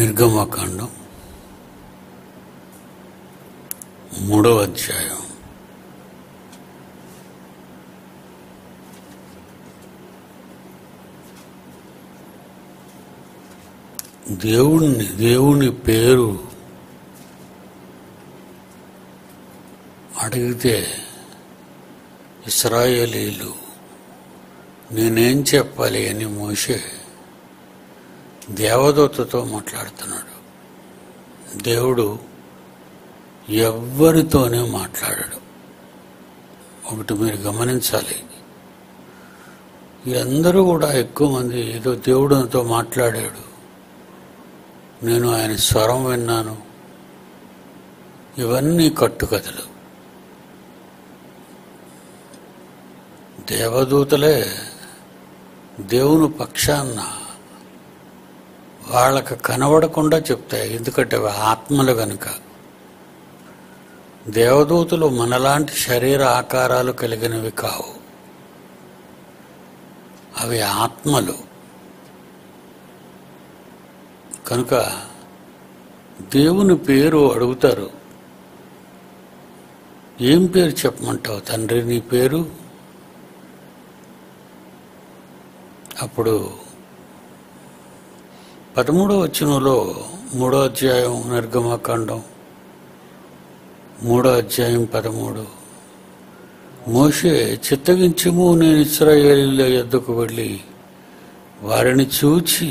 నిర్గమకాండం మూడవ అధ్యాయం దేవుణ్ణి దేవుని పేరు అడిగితే ఇస్రాయేలీలు నేనేం చెప్పాలి అని మోషే దేవదూతతో మాట్లాడుతున్నాడు దేవుడు ఎవ్వరితోనే మాట్లాడాడు ఒకటి మీరు గమనించాలి వీరందరూ కూడా ఎక్కువ మంది ఏదో దేవుడితో మాట్లాడాడు నేను ఆయన స్వరం విన్నాను ఇవన్నీ కట్టుకథలు దేవదూతలే దేవుని పక్షాన్న వాళ్ళకి కనబడకుండా చెప్తాయి ఎందుకంటే అవి ఆత్మలు గనుక దేవదూతలు మనలాంటి శరీర ఆకారాలు కలిగినవి కావు అవి ఆత్మలు కనుక దేవుని పేరు అడుగుతారు ఏం పేరు చెప్పమంటావు తండ్రి నీ పేరు అప్పుడు పదమూడో వచనంలో మూడో అధ్యాయం నిర్గమకాండం మూడో అధ్యాయం పదమూడు మోషే చిత్తగించము నేను ఇస్రాయేలీల యొద్దకు వెళ్ళి వారిని చూచి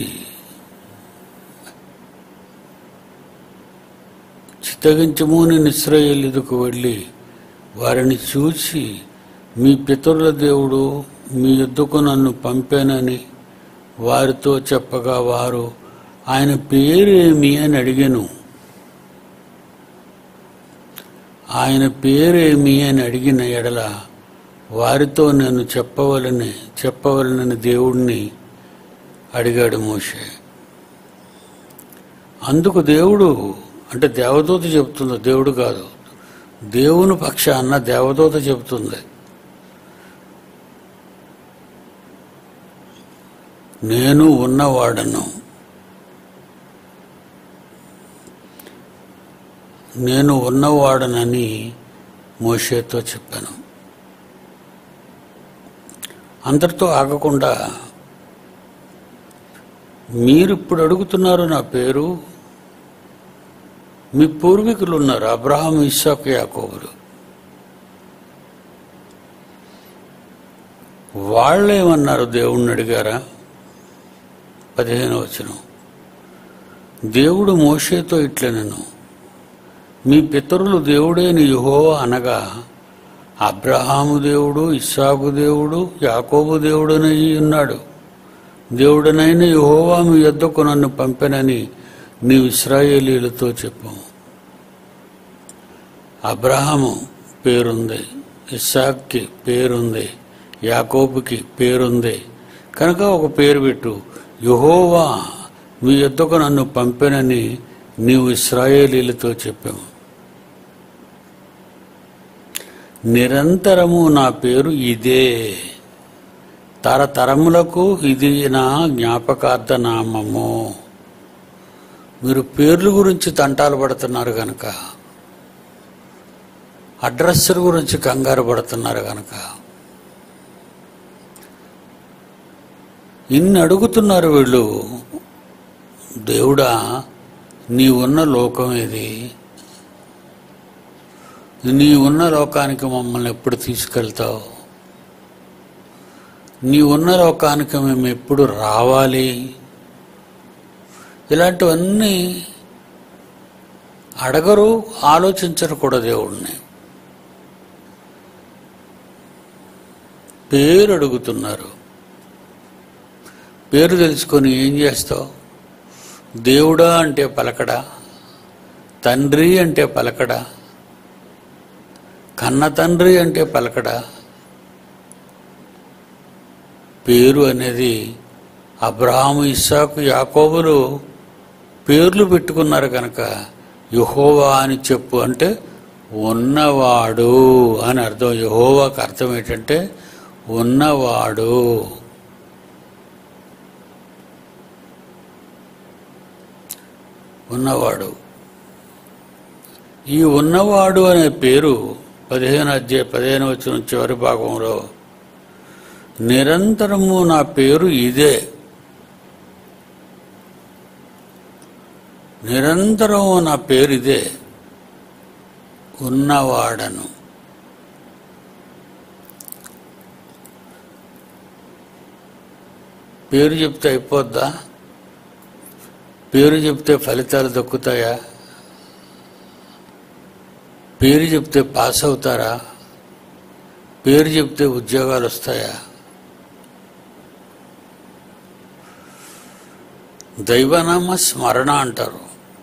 చిత్తగించము నేను ఇస్రాయేలీలకు వెళ్ళి వారిని చూచి మీ పితరుల దేవుడు మీ యుద్ధకు నన్ను పంపానని వారితో చెప్పగా వారు ఆయన పేరేమి అని అడిగాను ఆయన పేరేమి అని అడిగిన ఎడల వారితో నేను చెప్పవలని చెప్పవలనని దేవుణ్ణి అడిగాడు మోషే అందుకు దేవుడు అంటే దేవదూత చెబుతుంది దేవుడు కాదు దేవుని పక్షాన్న దేవదూత చెబుతుంది నేను ఉన్నవాడను నేను ఉన్నవాడనని మోషేతో చెప్పాను అందరితో ఆగకుండా మీరు ఇప్పుడు అడుగుతున్నారు నా పేరు మీ పూర్వీకులు ఉన్నారు అబ్రహాం ఇస్సాకు యాకోబులు వాళ్ళేమన్నారు దేవుణ్ణి అడిగారా పదిహేను వచనం దేవుడు మోషేతో ఇట్లనెను మీ పితరులు దేవుడైన యెహోవా అనగా అబ్రహాము దేవుడు ఇస్సాకు దేవుడు యాకోబు దేవుడనై ఉన్నాడు దేవుడనైన యెహోవా మీ యొద్దకు నన్ను పంపెనని నీవు ఇస్రాయేలీలతో చెప్పాము అబ్రహాము పేరుంది ఇస్సాక్కి పేరుంది యాకోబుకి పేరుంది కనుక ఒక పేరు పెట్టు యహోవా మీ యొద్దకు నన్ను పంపెనని నీవు ఇస్రాయేలీలతో చెప్పాము నిరంతరము నా పేరు ఇదే తరతరములకు ఇది నా జ్ఞాపకార్థ నామము మీరు పేర్ల గురించి తంటాలు పడుతున్నారు కనుక అడ్రస్ల గురించి కంగారు పడుతున్నారు కనుక ఇన్ని అడుగుతున్నారు వీళ్ళు దేవుడా నీ ఉన్న లోకం ఇది నీ ఉన్న లోకానికి మమ్మల్ని ఎప్పుడు తీసుకెళ్తావు నీ ఉన్న లోకానికి మేము ఎప్పుడు రావాలి ఇలాంటివన్నీ అడగరు ఆలోచించరు కూడా దేవుడిని పేరు అడుగుతున్నారు పేరు తెలుసుకొని ఏం చేస్తావు దేవుడా అంటే పలకడా తండ్రి అంటే పలకడా కన్న తండ్రి అంటే పలకడా పేరు అనేది అబ్రహాము ఇస్సాకు యాకోబులు పేర్లు పెట్టుకున్నారు కనుక యహోవా అని చెప్పు అంటే ఉన్నవాడు అని అర్థం యహోవాకు అర్థం ఏంటంటే ఉన్నవాడు ఉన్నవాడు ఈ ఉన్నవాడు అనే పేరు పదిహేను అధ్యాయ పదిహేను వచ్చిన చివరి భాగంలో నిరంతరము నా పేరు ఇదే నిరంతరము నా పేరు ఇదే ఉన్నవాడను పేరు చెప్తే అయిపోద్దా పేరు చెప్తే ఫలితాలు దక్కుతాయా పేరు చెప్తే పాస్ అవుతారా పేరు చెప్తే ఉద్యోగాలు వస్తాయా దైవనామ స్మరణ అంటారు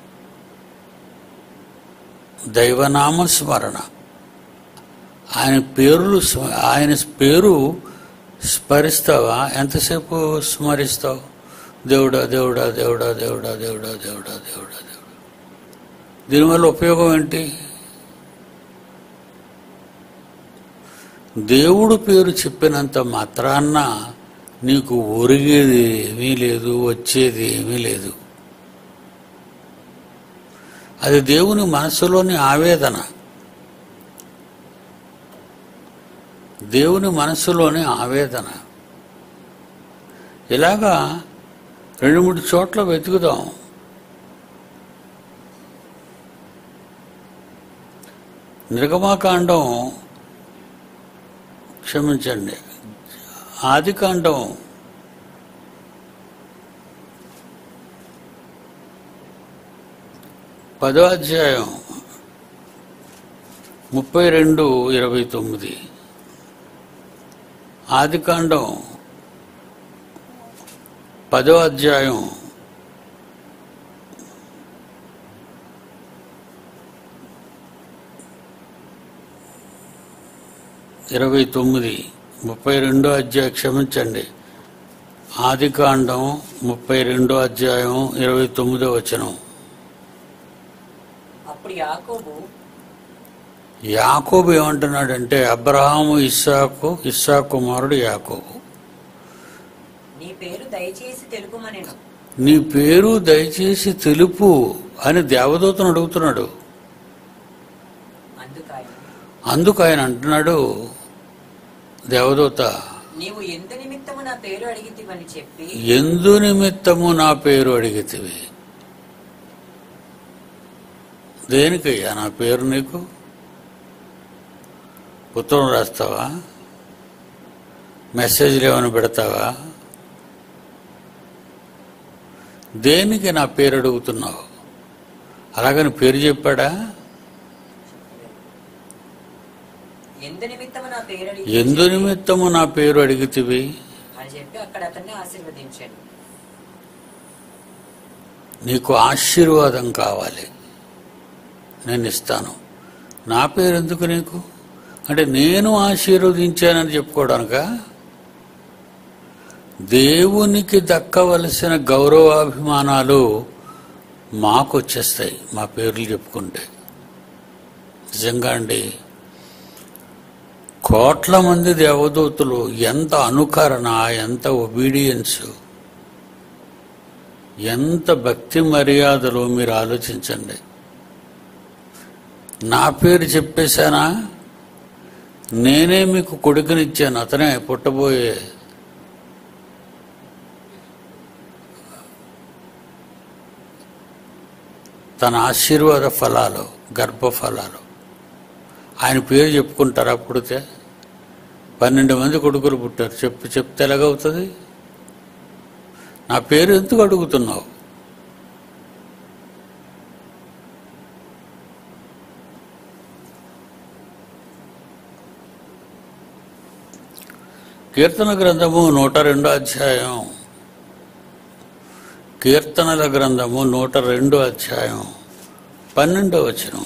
దైవనామ స్మరణ ఆయన పేర్లు స్మ- ఆయన పేరు స్మరిస్తావా ఎంతసేపు స్మరిస్తావు దేవుడా దేవుడా దేవుడా దేవుడా దేవుడా దేవుడా దేవుడా దేవుడా దీనివల్ల ఉపయోగం ఏంటి దేవుడు పేరు చెప్పినంత మాత్రాన్న నీకు ఒరిగేది ఏమీ లేదు వచ్చేది ఏమీ లేదు అది దేవుని మనసులోని ఆవేదన దేవుని మనసులోని ఆవేదన ఇలాగా రెండు మూడు చోట్ల వెతుకుదాం నిర్గమాకాండం క్షమించండి ఆదికాండం పదో అధ్యాయం ముప్పై రెండు ఇరవై తొమ్మిది ఆదికాండం పదో అధ్యాయం ఇరవై తొమ్మిది ముప్పై రెండో అధ్యాయం క్షమించండి ఆదికాండం ముప్పై రెండో అధ్యాయం ఇరవై తొమ్మిదో వచనం అప్పుడు యాకోబు యాకోబు ఏమంటున్నాడంటే అబ్రహాము ఇస్సాకు ఇస్సా కుమారుడు యాకోబు నీ పేరు దయచేసి తెలుపుమనెను నీ పేరు దయచేసి తెలుపు అని దేవదూతను అడుగుతున్నాడు అందుకాయన అందుకు ఆయన అంటున్నాడు దేవదూత నీవు ఎందు నిమిత్తము నా పేరు అడిగితివని చెప్పి ఎందు నిమిత్తము నా పేరు అడిగితివి దేనికయ్యా నా పేరు నీకు ఉత్తరం రాస్తావా మెసేజ్లు ఏమైనా పెడతావా దేనికి నా పేరు అడుగుతున్నావు అలాగని పేరు చెప్పాడా ఎందు నిమిత్తము నా పేరు అడిగి ఎందు నిమిత్తము నా పేరు అడిగితివి అని చెప్పి అక్కడ అతన్ని ఆశీర్వదించాడు నీకు ఆశీర్వాదం కావాలి నేను ఇస్తాను నా పేరు ఎందుకు నీకు అంటే నేను ఆశీర్వదించానని చెప్పుకోవడానిక దేవునికి దక్కవలసిన గౌరవాభిమానాలు మాకు వచ్చేస్తాయి మా పేర్లు చెప్పుకుంటే నిజంగా అండి కోట్ల మంది దేవదూతలు ఎంత అనుకరణ ఎంత ఒబీడియన్స్ ఎంత భక్తి మర్యాదలు మీరు ఆలోచించండి నా పేరు చెప్పేశానా నేనే మీకు కొడుకునిచ్చాను అతనే పుట్టబోయే తన ఆశీర్వాద ఫలాలు గర్భ ఫలాలు ఆయన పేరు చెప్పుకుంటారా పుడితే పన్నెండు మంది కొడుకులు పుట్టారు చెప్పు చెప్తే ఎలాగవుతుంది నా పేరు ఎందుకు అడుగుతున్నావు కీర్తన గ్రంథము నూట రెండో అధ్యాయం కీర్తనల గ్రంథము నూట రెండో అధ్యాయం పన్నెండో వచనం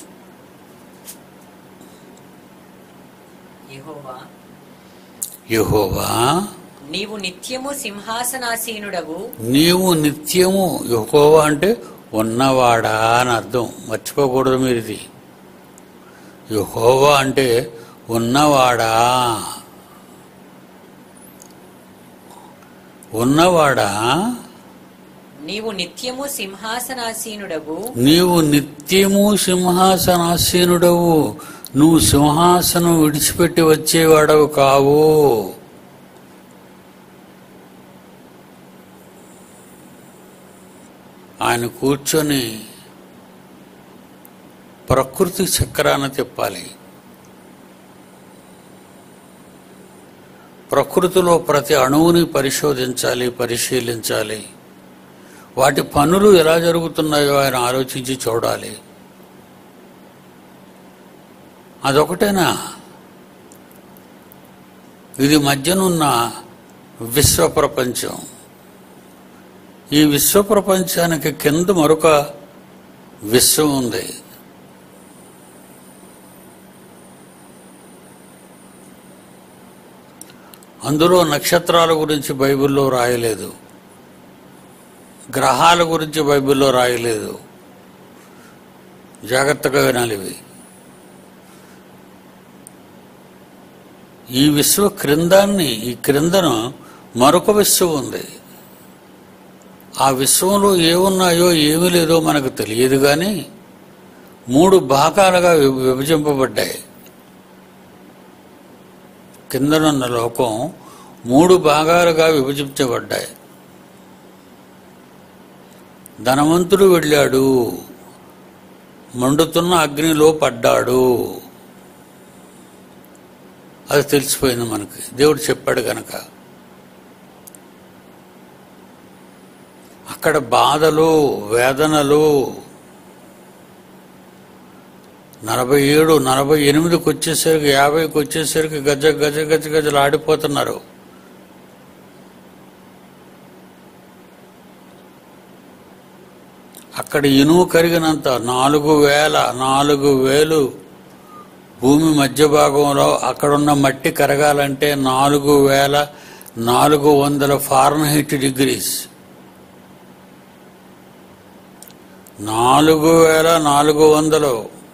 యెహోవా యహోవా నీవు నిత్యము సింహాసనాసీనుడవు నీవు నిత్యము యహోవా అంటే ఉన్నవాడా అని అర్థం మర్చిపోకూడదు మీరు ఇది యహోవా అంటే ఉన్నవాడా ఉన్నవాడా నీవు నిత్యము సింహాసనాసీనుడవు నీవు నిత్యము సింహాసనాసీనుడవు నువ్వు సింహాసనం విడిచిపెట్టి వచ్చేవాడవు కావు ఆయన కూర్చొని ప్రకృతి చక్రాన తిప్పాలి ప్రకృతిలో ప్రతి అణువుని పరిశోధించాలి పరిశీలించాలి వాటి పనులు ఎలా జరుగుతున్నాయో ఆయన ఆలోచించి చూడాలి అదొకటేనా ఇది మధ్యనున్న విశ్వ ప్రపంచం ఈ విశ్వ ప్రపంచానికి కింద మరొక విశ్వం ఉంది అందులో నక్షత్రాల గురించి బైబిల్లో రాయలేదు గ్రహాల గురించి బైబిల్లో రాయలేదు జాగ్రత్తగా వినాలి ఇవి ఈ విశ్వ క్రిందాన్ని ఈ క్రిందను మరొక విశ్వం ఉంది ఆ విశ్వంలో ఏమున్నాయో ఏమీ లేదో మనకు తెలియదు కానీ మూడు భాగాలుగా విభ- విభజింపబడ్డాయి కిందనున్న లోకం మూడు భాగాలుగా విభజించబడ్డాయి ధనవంతుడు వెళ్ళాడు మండుతున్న అగ్నిలో పడ్డాడు అది తెలిసిపోయింది మనకి దేవుడు చెప్పాడు కనుక అక్కడ బాధలు వేదనలు నలభై ఏడు నలభై ఎనిమిదికి వచ్చేసరికి యాభైకి వచ్చేసరికి గజ గజ గజ గజలు ఆడిపోతున్నారు అక్కడ ఇనుము కరిగినంత నాలుగు వేల నాలుగు వేలు భూమి మధ్య భాగంలో అక్కడున్న మట్టి కరగాలంటే నాలుగు వేల నాలుగు వందల ఫారెన్హీట్ డిగ్రీస్ నాలుగు వేల నాలుగు వందలు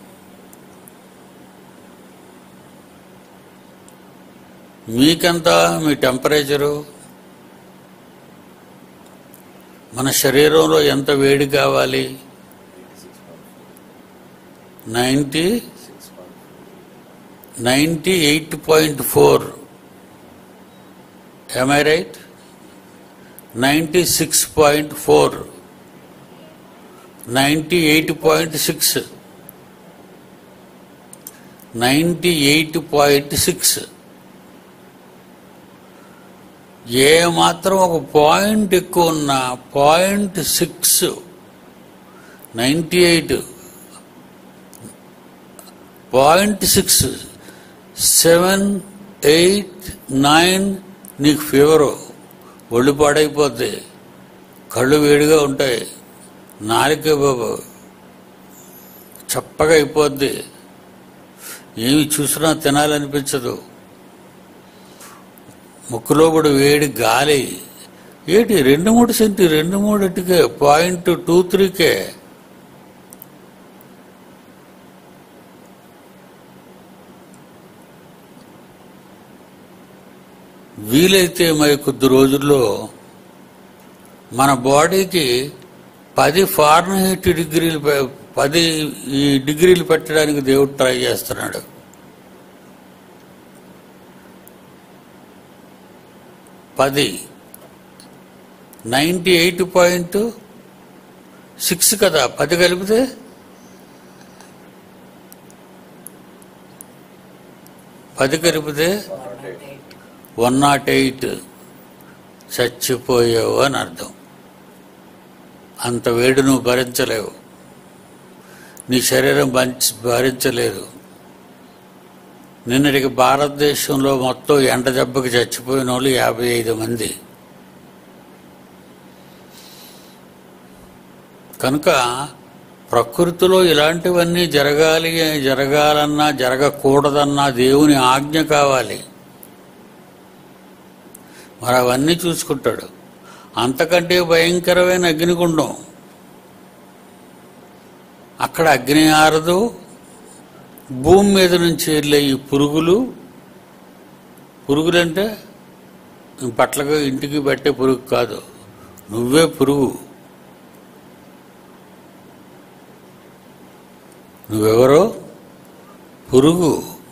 మీకెంత మీ టెంపరేచరు మన శరీరంలో ఎంత వేడి కావాలి ninety ninety eight point four I right ninety six point four ninety eight point six ninety eight point six ఏ మాత్రం ఒక పాయింట్ ఎక్కువ ఉన్న point six ninety eight point six seven eight nine నీకు ఫీవరు ఒళ్ళు పాడైపోద్ది కళ్ళు వేడిగా ఉంటాయి నాలుక బాబు చప్పగా అయిపోద్ది ఏమి చూసినా తినాలనిపించదు ముక్కులో కూడా వేడి గాలి ఏంటి రెండు మూడు సెంటి రెండు మూడుటికే పాయింట్ టూ త్రీకే వీలైతే మరి కొద్ది రోజుల్లో మన బాడీకి పది ఫారెన్హీట్ డిగ్రీలు పె- పది ఈ డిగ్రీలు పెట్టడానికి దేవుడు ట్రై చేస్తున్నాడు పది నైంటీ ఎయిట్ పాయింట్ సిక్స్ కదా పది కలిపితే పది కలిపితే వన్ నాట్ ఎయిట్ చచ్చిపోయావు అని అర్థం అంత వేడి నువ్వు భరించలేవు నీ శరీరం భరించ- భరించలేదు నిన్నటికి భారతదేశంలో మొత్తం ఎండ దెబ్బకి చచ్చిపోయిన వాళ్ళు యాభై ఐదు మంది కనుక ప్రకృతిలో ఇలాంటివన్నీ జరగాలి జరగాలన్నా జరగకూడదన్నా దేవుని ఆజ్ఞ కావాలి మరి అవన్నీ చూసుకుంటాడు అంతకంటే భయంకరమైన అగ్నిగుండం అక్కడ అగ్ని ఆరదు భూమి మీద నుంచి వెళ్ళే ఈ పురుగులు పురుగులంటే బట్టలకు ఇంటికి పెట్టే పురుగు కాదు నువ్వే పురుగు నువ్వెవరో పురుగు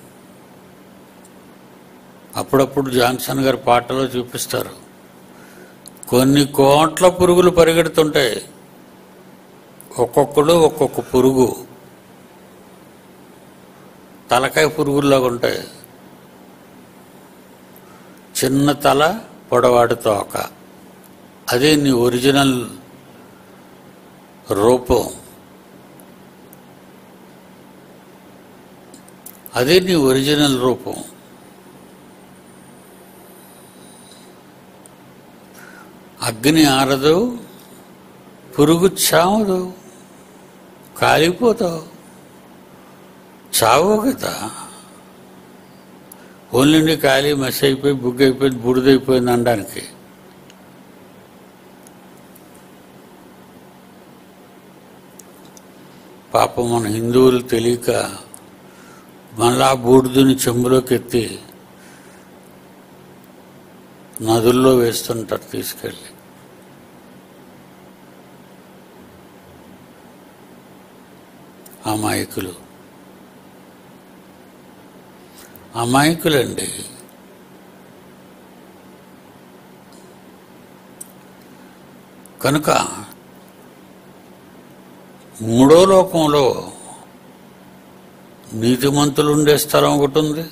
అప్పుడప్పుడు జాన్సన్ గారి పాటలో చూపిస్తారు కొన్ని కోట్ల పురుగులు పరిగెడుతుంటాయి ఒక్కొక్కడు ఒక్కొక్క పురుగు తలకాయ పురుగుల్లాగా ఉంటాయి చిన్న తల పొడవాటి తోక అదే నీ ఒరిజినల్ రూపం అదే నీ ఒరిజినల్ రూపం అగ్ని ఆరదు పురుగు చావదు కాలిపోతావు చావు కదా ఓన్లీ ఖాళీ మెస్ అయిపోయి బుగ్ అయిపోయింది బుడిదైపోయింది అనడానికి పాపం మన హిందువులు తెలియక మళ్ళా బూడిదని చెంబులోకి ఎత్తి నదుల్లో వేస్తుంటారు తీసుకెళ్ళి అమాయకులు అమాయకులండి కనుక మూడో లోకంలో నీతిమంతులు ఉండే స్థలం ఒకటి ఉంది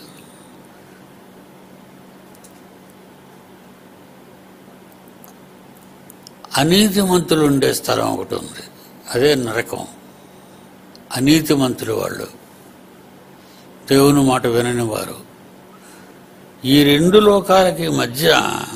అనీతిమంతులు ఉండే స్థలం ఒకటి ఉంది అదే నరకం అనీతిమంతులు వాళ్ళు దేవుని మాట వినని వారు ఈ రెండు లోకాలకి మధ్య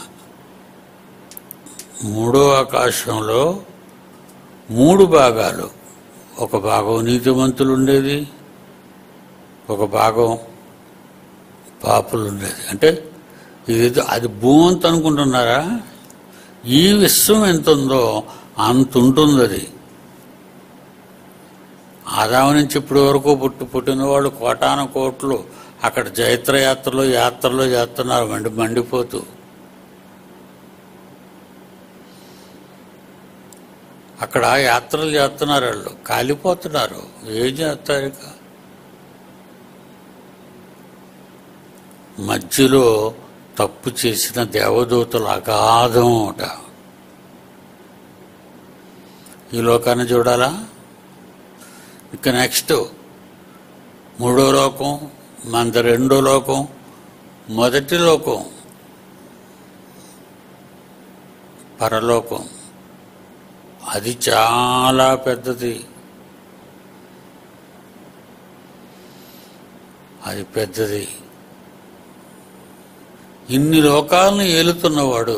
మూడో ఆకాశంలో మూడు భాగాలు ఒక భాగం నీతిమంతులు ఉండేది ఒక భాగం పాపులు ఉండేది అంటే ఇది అది భూమంత అనుకుంటున్నారా ఈ విశ్వం ఎంత ఉందో అంత ఉంటుంది అది ఆదాము నుంచి ఇప్పటి వరకు పుట్టి పుట్టిన వాళ్ళు కోటాన కోట్లు అక్కడ జైత్ర యాత్రలో యాత్రలో చేస్తున్నారు మండి మండిపోతూ అక్కడ యాత్రలు చేస్తున్నారు వాళ్ళు కాలిపోతున్నారు ఏం చేస్తారు ఇక మధ్యలో తప్పు చేసిన దేవదూతలు అగాధం ఒకట ఈ లోకాన్ని చూడాలా ఇక నెక్స్ట్ మూడో లోకం మంద రెండో లోకం మొదటి లోకం పరలోకం అది చాలా పెద్దది అది పెద్దది ఇన్ని లోకాలను ఏలుతున్నవాడు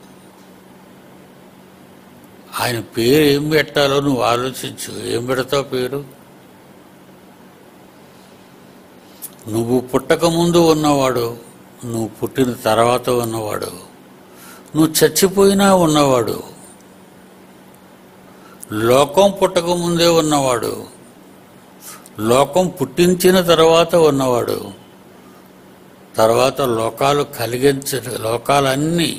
ఆయన పేరు ఏం పెట్టాలో నువ్వు ఆలోచించు ఏం పెడతావు పేరు నువ్వు పుట్టక ముందు ఉన్నవాడు నువ్వు పుట్టిన తర్వాత ఉన్నవాడు నువ్వు చచ్చిపోయినా ఉన్నవాడు లోకం పుట్టక ముందే ఉన్నవాడు లోకం పుట్టించిన తర్వాత ఉన్నవాడు తర్వాత లోకాలు కలిగించ లోకాలన్నీ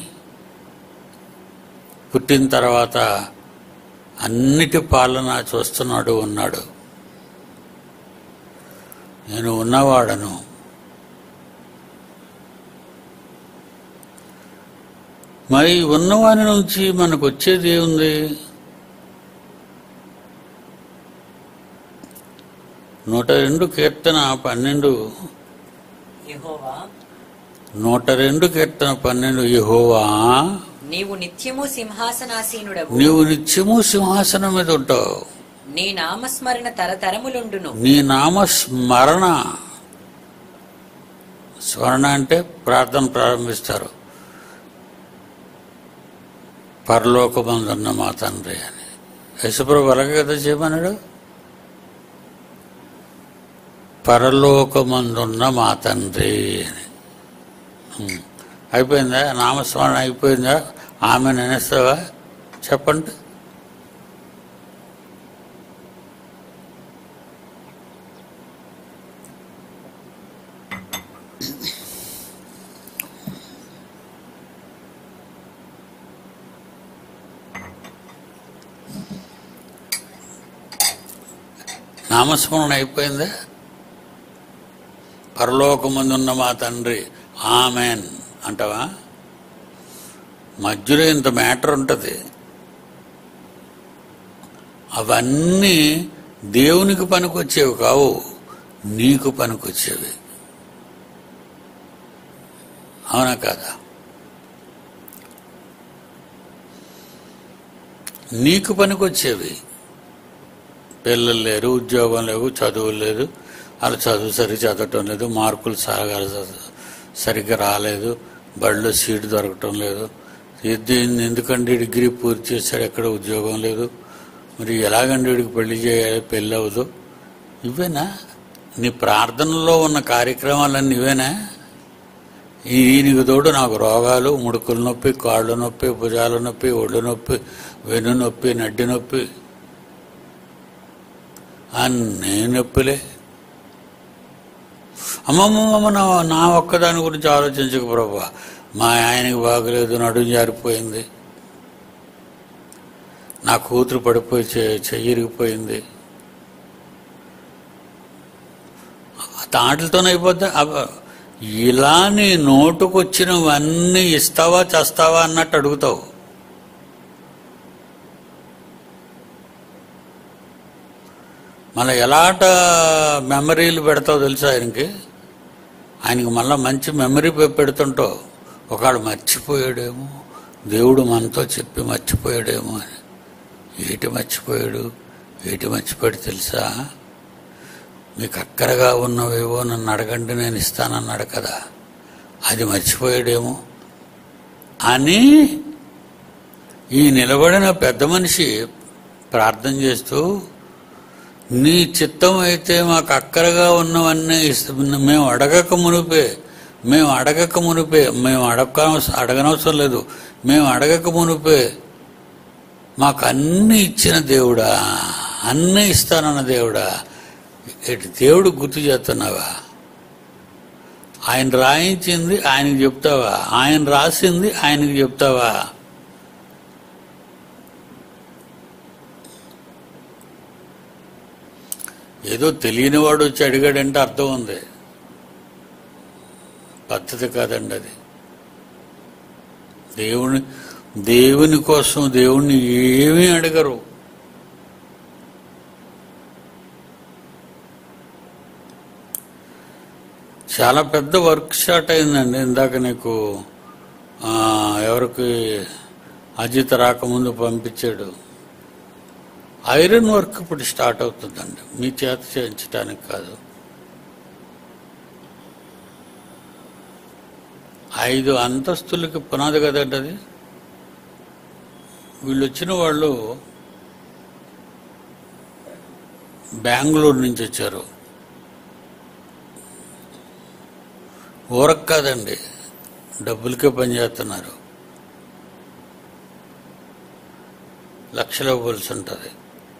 పుట్టిన తర్వాత అన్నిటి పాలన చూస్తున్నాడు ఉన్నాడు నేను ఉన్నవాడను మరి ఉన్నవాని నుంచి మనకు వచ్చేది ఏముంది నూట రెండు కీర్తన పన్నెండు యెహోవా నూట రెండు కీర్తన పన్నెండు యహోవా నీవు నిత్యము సింహాసనాసీనుడవు నీవు నిత్యము సింహాసనం మీద ఉంటావు నీ నామస్మరణ తరతరములుండును నీ నామ స్మరణ స్మరణ అంటే ప్రార్థన ప్రారంభిస్తారు పరలోకమందున్న మా తండ్రి అని యశుప్రభు అలాగే కదా చేయమన్నాడు పరలోకమందున్న మా తండ్రి అని ఉమ్. అయిపోయిందా నామస్మరణ అయిపోయిందా ఆమె నెనేస్తావా చెప్పండి నామస్మరణ అయిపోయిందా పరలోకమందున్న మా తండ్రి ఆమెన్ అంటావా మధ్యలో ఇంత మ్యాటర్ ఉంటుంది అవన్నీ దేవునికి పనికొచ్చేవి కావు నీకు పనికొచ్చేవి అవునా కాదా నీకు పనికొచ్చేవి పిల్లలు లేరు ఉద్యోగం లేవు చదువు లేదు అలా చదువు సరి చదవటం లేదు మార్కులు సాగా సరిగ్గా రాలేదు బడిలో సీటు దొరకటం లేదు దీన్ని ఎందుకంటే డిగ్రీ పూర్తి చేశాడు ఎక్కడ ఉద్యోగం లేదు మరి ఎలాగండి వీడికి పెళ్లి చేయాలి పెళ్ళి అవ్వదు ఇవేనా నీ ప్రార్థనలో ఉన్న కార్యక్రమాలన్నీ ఇవేనా ఈయనకి తోడు నాకు రోగాలు ముడుకుల నొప్పి కాళ్ళు నొప్పి భుజాల నొప్పి ఒళ్ళు నొప్పి వెన్ను నొప్పి నడ్డి నొప్పి అన్నీ నొప్పిలే అమ్మమ్మమ్మ నా నా ఒక్కదాని గురించి ఆలోచించక ప్రభా మా ఆయనకి బాగలేదు నడుము జారిపోయింది నా కూతురు పడిపోయి చె- చెయ్యిరిగిపోయింది తాటలతోనే అయిపోద్దా అబ్బ, ఇలా నీ నోటుకొచ్చినవన్నీ ఇస్తావా చేస్తావా అన్నట్టు అడుగుతావు మళ్ళీ ఎలాట మెమరీలు పెడతావు తెలుసా ఆయనకి ఆయనకి మళ్ళీ మంచి మెమరీ పె- పెడుతుంటావు ఒకడు మర్చిపోయాడేమో దేవుడు మనతో చెప్పి మర్చిపోయాడేమో అని ఏటి మర్చిపోయాడు ఏటి మర్చిపోయాడు తెలుసా మీకు అక్కరగా ఉన్నవేవో నన్ను అడగండి నేను ఇస్తానన్నాడు కదా అది మర్చిపోయాడేమో అని ఈ నిలబడిన పెద్ద మనిషి ప్రార్థన చేస్తూ నీ చిత్తం అయితే మాకు అక్కరగా ఉన్నవన్నీ ఇస్త- మేము అడగక మునిపే మేము అడగక మునిపే మేము అడగ అడగనవసరం లేదు మేము అడగక మునిపే మాకు అన్ని ఇచ్చిన దేవుడా అన్నీ ఇస్తానన్న దేవుడా ఇటు దేవుడు గుర్తు చేస్తున్నావా ఆయన రాయించింది ఆయనకి చెప్తావా ఆయన రాసింది ఆయనకి చెప్తావా ఏదో తెలియని వాడు వచ్చి అడిగాడంటే అర్థం ఉంది పద్ధతి కాదండి అది దేవుని దేవుని కోసం దేవుణ్ణి ఏమీ అడగరు చాలా పెద్ద వర్క్ స్టార్ట్ అయిందండి ఇందాక నీకు ఆ, ఎవరికి అజిత్ రాకముందు పంపించాడు ఐరన్ వర్క్ ఇప్పుడు స్టార్ట్ అవుతుందండి మీ చేత చేయించడానికి కాదు ఐదు అంతస్తులకి పునాది కదండి అది వీళ్ళు వచ్చిన వాళ్ళు బెంగళూరు నుంచి వచ్చారు ఊరకు కాదండి డబ్బులకే పనిచేస్తున్నారు లక్షలు ఇవ్వాల్సి ఉంటుంది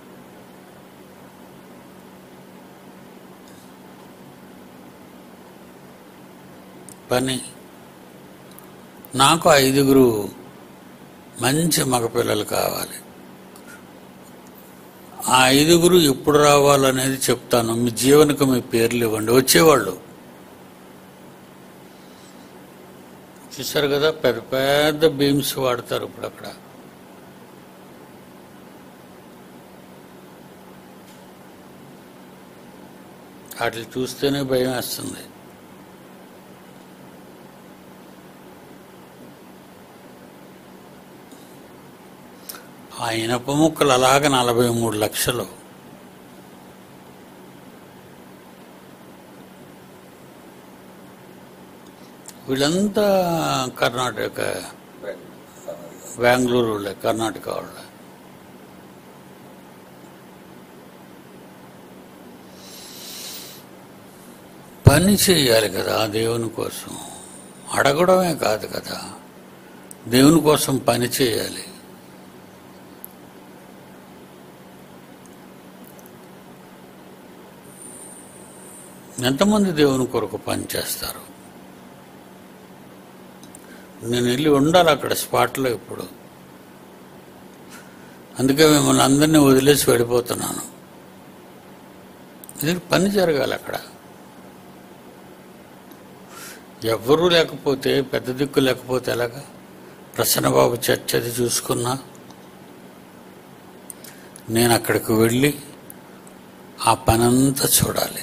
పని నాకు ఐదుగురు మంచి మగపిల్లలు కావాలి ఆ ఐదుగురు ఎప్పుడు రావాలనేది చెప్తాను మీ జీవనకు మీ పేర్లు ఇవ్వండి వచ్చేవాళ్ళు చూసారు కదా పెద్ద పెద్ద బీమ్స్ వాడతారు ఇప్పుడు అక్కడ వాటిని చూస్తేనే భయం వేస్తుంది ఆ ఇనప ముక్కలు అలాగ నలభై మూడు లక్షలు వీళ్ళంతా కర్ణాటక బెంగళూరు వాళ్ళే కర్ణాటక వాళ్ళే పని చేయాలి కదా దేవుని కోసం అడగడమే కాదు కదా దేవుని కోసం పని చేయాలి ఎంతమంది దేవుని కొరకు పని చేస్తారు నేను వెళ్ళి ఉండాలి అక్కడ స్పాట్లో ఇప్పుడు అందుకే మిమ్మల్ని అందరినీ వదిలేసి వెళ్ళిపోతున్నాను ఇది పని జరగాలి అక్కడ ఎవ్వరూ లేకపోతే పెద్ద దిక్కు లేకపోతే ఎలాగా ప్రసన్నబాబు చర్చ అది చూసుకున్నా నేను అక్కడికి వెళ్ళి ఆ పనంతా చూడాలి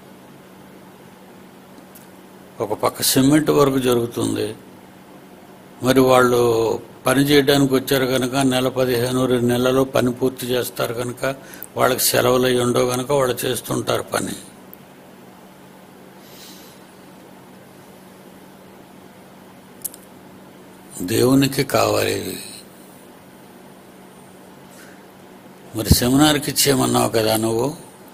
ఒక పక్క సిమెంట్ వర్క్ జరుగుతుంది మరి వాళ్ళు పని చేయడానికి వచ్చారు కనుక నెల పదిహేను రెండు నెలల్లో పని పూర్తి చేస్తారు కనుక వాళ్ళకి సెలవులు అయి ఉండవు కనుక వాళ్ళు చేస్తుంటారు పని దేవునికి కావాలి ఇవి. మరి సెమినార్కి ఇచ్చేయమన్నావు కదా నువ్వు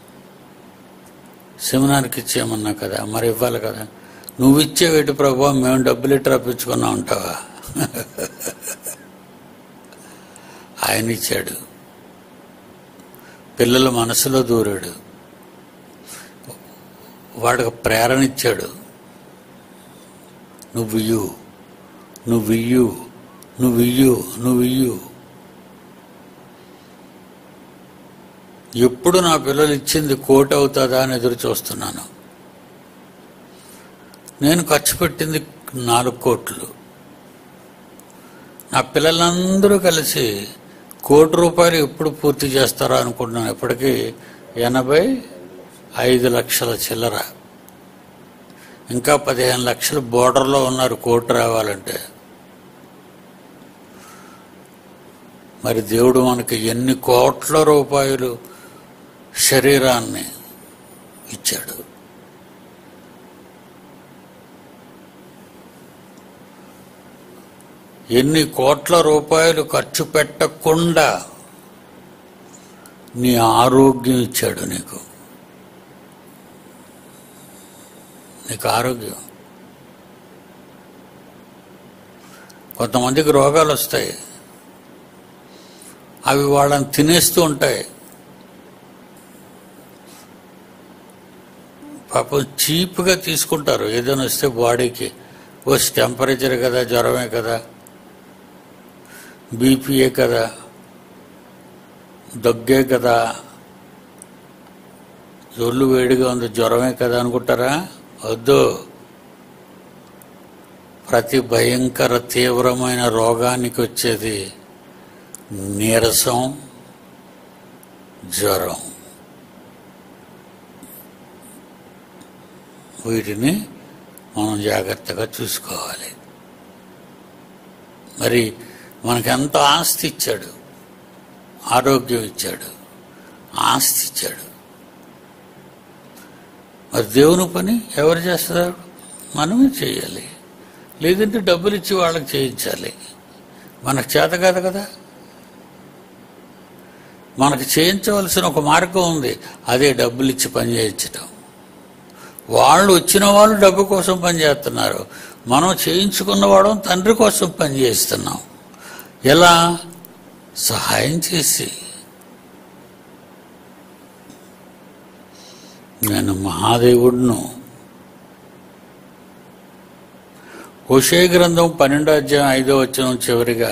సెమినార్కి ఇచ్చేయమన్నావు కదా మరి ఇవ్వాలి కదా నువ్వు ఇచ్చేవేటి ప్రభావ మేము డబ్బులు ఇట్లా రప్పించుకున్నా ఉంటావా ఆయన ఇచ్చాడు పిల్లల మనసులో దూరాడు వాడికి ప్రేరణ ఇచ్చాడు నువ్వు ఇయ్యు నువ్వు ఇయ్యు నువ్వు ఇయ్యు నువ్వు ఇయ్యు ఎప్పుడు నా పిల్లలు ఇచ్చింది కోటి అవుతుందా అని ఎదురు చూస్తున్నాను నేను ఖర్చు పెట్టింది నాలుగు కోట్లు నా పిల్లలందరూ కలిసి కోటి రూపాయలు ఎప్పుడు పూర్తి చేస్తారో అనుకుంటున్నాను ఇప్పటికీ ఎనభై ఐదు లక్షల చిల్లర ఇంకా పదిహేను లక్షలు బోర్డర్లో ఉన్నారు కోటి రావాలంటే మరి దేవుడు మనకి ఎన్ని కోట్ల రూపాయలు శరీరాన్ని ఇచ్చాడు ఎన్ని కోట్ల రూపాయలు ఖర్చు పెట్టకుండా నీ ఆరోగ్యం ఇచ్చాడు నీకు నీకు ఆరోగ్యం కొంతమందికి రోగాలు వస్తాయి అవి వాళ్ళని తినేస్తూ ఉంటాయి పాపం చీప్గా తీసుకుంటారు ఏదైనా వస్తే బాడీకి వస్తే టెంపరేచర్ కదా జ్వరమే కదా బీపీఏ కదా దగ్గే కదా ఒళ్ళు వేడిగా ఉంది జ్వరమే కదా అనుకుంటారా వద్దు ప్రతి భయంకర తీవ్రమైన రోగానికి వచ్చేది నీరసం జ్వరం వీటిని మనం జాగ్రత్తగా చూసుకోవాలి మరి మనకు ఎంత ఆస్తి ఇచ్చాడు ఆరోగ్యం ఇచ్చాడు ఆస్తి ఇచ్చాడు మరి దేవుని పని ఎవరు చేస్తారు మనమే చేయాలి లేదంటే డబ్బులు ఇచ్చి వాళ్ళకి చేయించాలి మనకు చేత కాదు కదా మనకు చేయించవలసిన ఒక మార్గం ఉంది అదే డబ్బులు ఇచ్చి పని చేయించటం వాళ్ళు వచ్చిన వాళ్ళు డబ్బు కోసం పనిచేస్తున్నారు మనం చేయించుకున్నవాడు తండ్రి కోసం పనిచేస్తున్నాం ఎలా సహాయం చేసి నేను మహాదేవుడును హుషే గ్రంథం పన్నెండో అధ్యాయం ఐదో వచ్చిన చివరిగా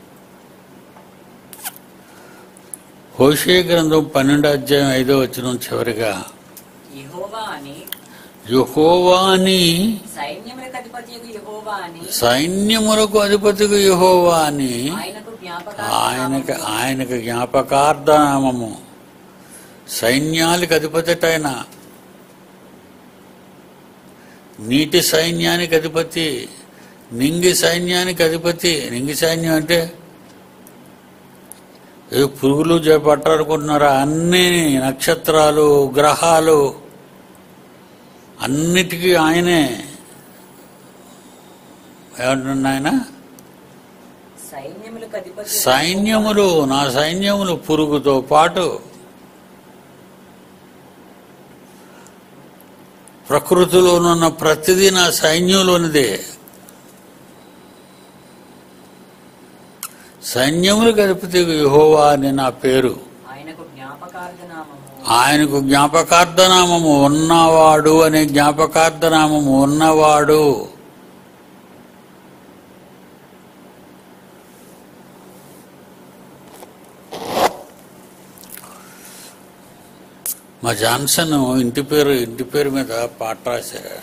హోషే గ్రంథం పన్నెండో అధ్యాయం ఐదో వచ్చిన చివరిగా యెహోవా అని యహోవాని సైన్యములకు అధిపతి యెహోవా అని సైన్యములకు అధిపతికి యహోవా అని ఆయనకు జ్ఞాపక ఆయనకి ఆయనకి జ్ఞాపకార్థనామము సైన్యాలకు అధిపతిటైన నీటి సైన్యానికి అధిపతి నింగి సైన్యానికి అధిపతి నింగి సైన్యం అంటే ఏ పురుగులు చేపట్టాలనుకుంటున్నారా అన్ని నక్షత్రాలు గ్రహాలు అన్నిటికీ ఆయనే ఏమంటున్నా ఆయన సైన్యములకు అధిపతి సైన్యములు నా సైన్యములు పురుగుతో పాటు ప్రకృతిలోనున్న ప్రతిదీ నా సైన్యంలోనిదే సైన్యములకు అధిపతి యెహోవా అని నా పేరు ఆయనకు జ్ఞాపకార్థ నామము ఆయనకు జ్ఞాపకార్థనామము ఉన్నవాడు అనే జ్ఞాపకార్థనామము ఉన్నవాడు మా జాన్సన్ ఇంటి పేరు ఇంటి పేరు మీద పాట రాశారు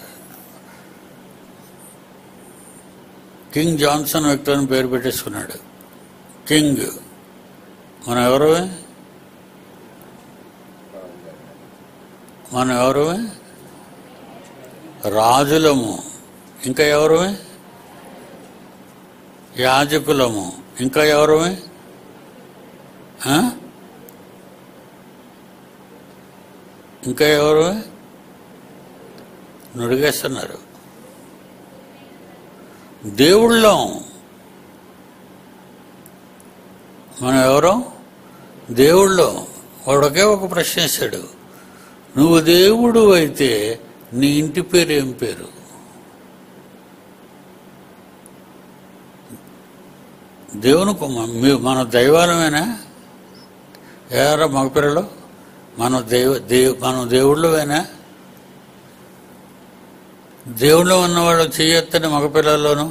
కింగ్ జాన్సన్ విక్టర్ అని పేరు పెట్టేసుకున్నాడు కింగ్ మనం ఎవరు మనం ఎవరు రాజులము ఇంకా ఎవరు యాజకులము ఇంకా ఎవరు ఇంకా ఎవరు నుడిగేస్తున్నారు దేవుళ్ళం మనం ఎవరో దేవుళ్ళు వాడొకే ఒక ప్రశ్న వేశాడు నువ్వు దేవుడు అయితే నీ ఇంటి పేరు ఏం పేరు దేవునికి మ- మీ- మన దైవాలమేనా ఏరా మగపిల్లలు మన దేవ దేవ్ మనం దేవుళ్ళవేనా దేవుళ్ళు ఉన్నవాడు చెయ్యొత్తని మగపిల్లల్లోనూ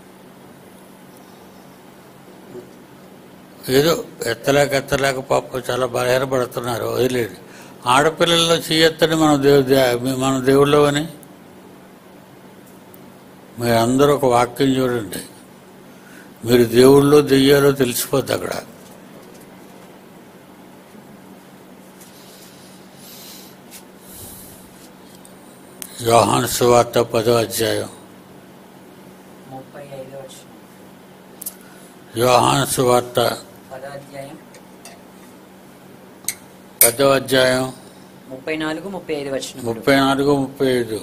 ఏదో ఎత్తలేక ఎత్తలేక పాప చాలా బలహీనపడుతున్నారు వదిలేడు ఆడపిల్లల్లో చెయ్యొత్తని మన దేవు దే- మన దేవుళ్ళు అని మీరు అందరూ ఒక వాక్యం చూడండి మీరు దేవుళ్ళో దెయ్యాలో తెలిసిపోద్ది అక్కడ యోహాను సువార్త పదో అధ్యాయం ముప్పై ఐదో వచ్చిన యోహాను సువార్త పదో అధ్యాయం పదో అధ్యాయం ముప్పై నాలుగు ముప్పై ఐదు వచ్చిన ముప్పై నాలుగు ముప్పై ఐదు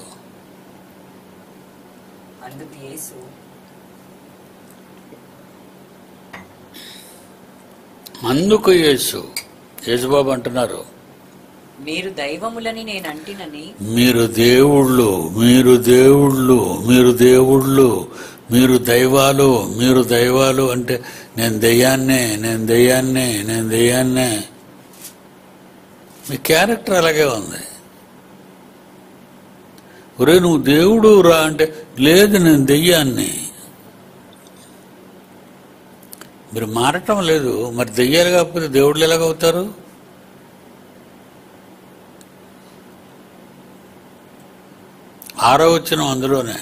అందుకు యేసు అందుకు యేసు యేసుబాబు అంటున్నారు మీరు దైవములని నేను అంటినని మీరు దేవుళ్ళు మీరు దేవుళ్ళు మీరు దేవుళ్ళు మీరు దైవాలు మీరు దైవాలు అంటే నేను దెయ్యాన్నే నేను దెయ్యాన్నే నేను దెయ్యాన్నే మీ క్యారెక్టర్ అలాగే ఉంది ఒరే నువ్వు దేవుడు రా అంటే లేదు నేను దెయ్యాన్ని మీరు మారటం లేదు మరి దెయ్యాలు కాకపోతే దేవుళ్ళు ఎలాగవుతారు ఆరో వచ్చిన అందులోనే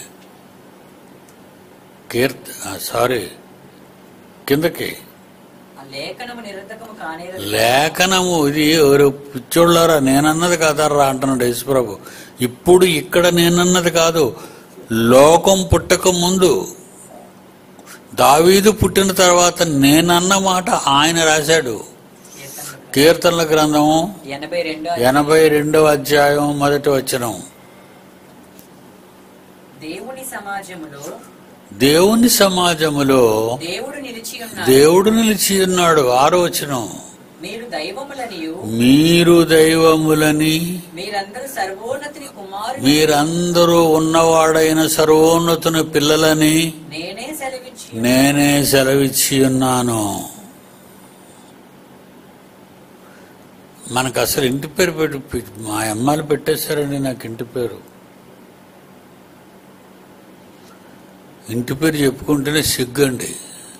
కీర్త సారీ కిందకి ఆ లేఖనము నిరర్ధకము కానేరదు లేఖనము ఇది ఎవరు పిచ్చోళ్ళారా నేనన్నది కాదారా అంటున్నాడు యేసుప్రభు ఇప్పుడు ఇక్కడ నేనన్నది కాదు లోకం పుట్టక ముందు దావీదు పుట్టిన తర్వాత నేనన్న మాట ఆయన రాశాడు కీర్తనలు కీర్తనల గ్రంథము ఎనభై రెండో ఎనభై రెండవ అధ్యాయం మొదటి వచనం దేవుని సమాజములో దేవుని సమాజములో దేవుడు నిలిచి ఉన్నాడు దేవుడు నిలిచి ఉన్నాడు ఆరో వచనం మీరు దైవములనియు మీరు దైవములని మీరందరూ సర్వోన్నతిని కుమారుని మీరందరూ ఉన్నవాడైన సర్వోన్నతుని పిల్లలని నేనే సెలవిచ్చి నేనే సెలవిచ్చి ఉన్నాను మనకు అసలు ఇంటి పేరు పెట్టి మా అమ్మాయిలు పెట్టేశారండి నాకు ఇంటి పేరు ఇంటి పేరు చెప్పుకుంటేనే సిగ్గండి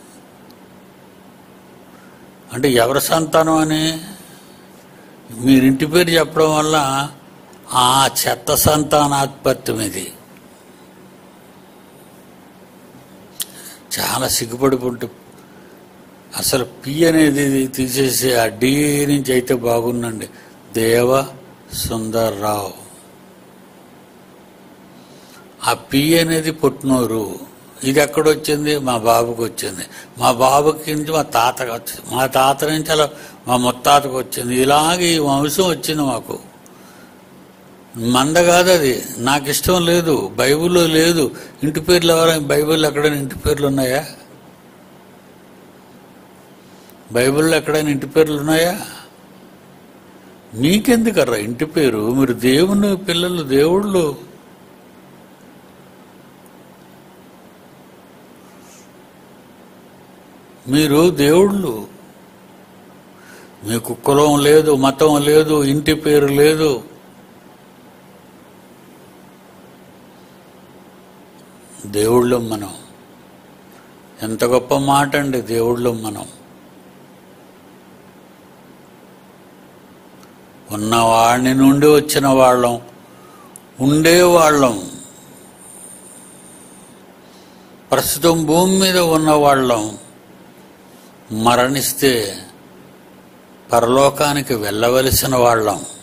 అంటే ఎవరి సంతానం అని మీరు ఇంటి పేరు చెప్పడం వల్ల ఆ చెత్త సంతానాత్పత్యం ఇది చాలా సిగ్గుపడిపోతే అసలు పి అనేది తీసేసి ఆ డి నుంచి అయితే బాగుందండి దేవ సుందర్రావు ఆ పి అనేది పుట్టినూరు ఇది ఎక్కడొచ్చింది మా బాబుకి వచ్చింది మా బాబుకి నుంచి మా తాతకి వచ్చింది మా తాత నుంచి అలా మా ముత్తాతకు వచ్చింది ఇలాగే ఈ వంశం వచ్చింది మాకు మంద కాదు అది నాకు ఇష్టం లేదు బైబిల్లో లేదు ఇంటి పేర్లు ఎవరైనా బైబిల్లో ఎక్కడైనా ఇంటి పేర్లు ఉన్నాయా బైబిల్లో ఎక్కడైనా ఇంటి పేర్లు ఉన్నాయా మీకెందుకర్రా ఇంటి పేరు మీరు దేవుని పిల్లలు దేవుళ్ళు మీరు దేవుళ్ళు మీకు కులం లేదు మతం లేదు ఇంటి పేరు లేదు దేవుళ్ళం మనం ఎంత గొప్ప మాట అండి దేవుళ్ళం మనం ఉన్నవాడిని నుండి వచ్చిన వాళ్ళం ఉండేవాళ్ళం ప్రస్తుతం భూమి మీద ఉన్నవాళ్ళం మరణిస్తే పరలోకానికి వెళ్ళవలసిన వాళ్ళం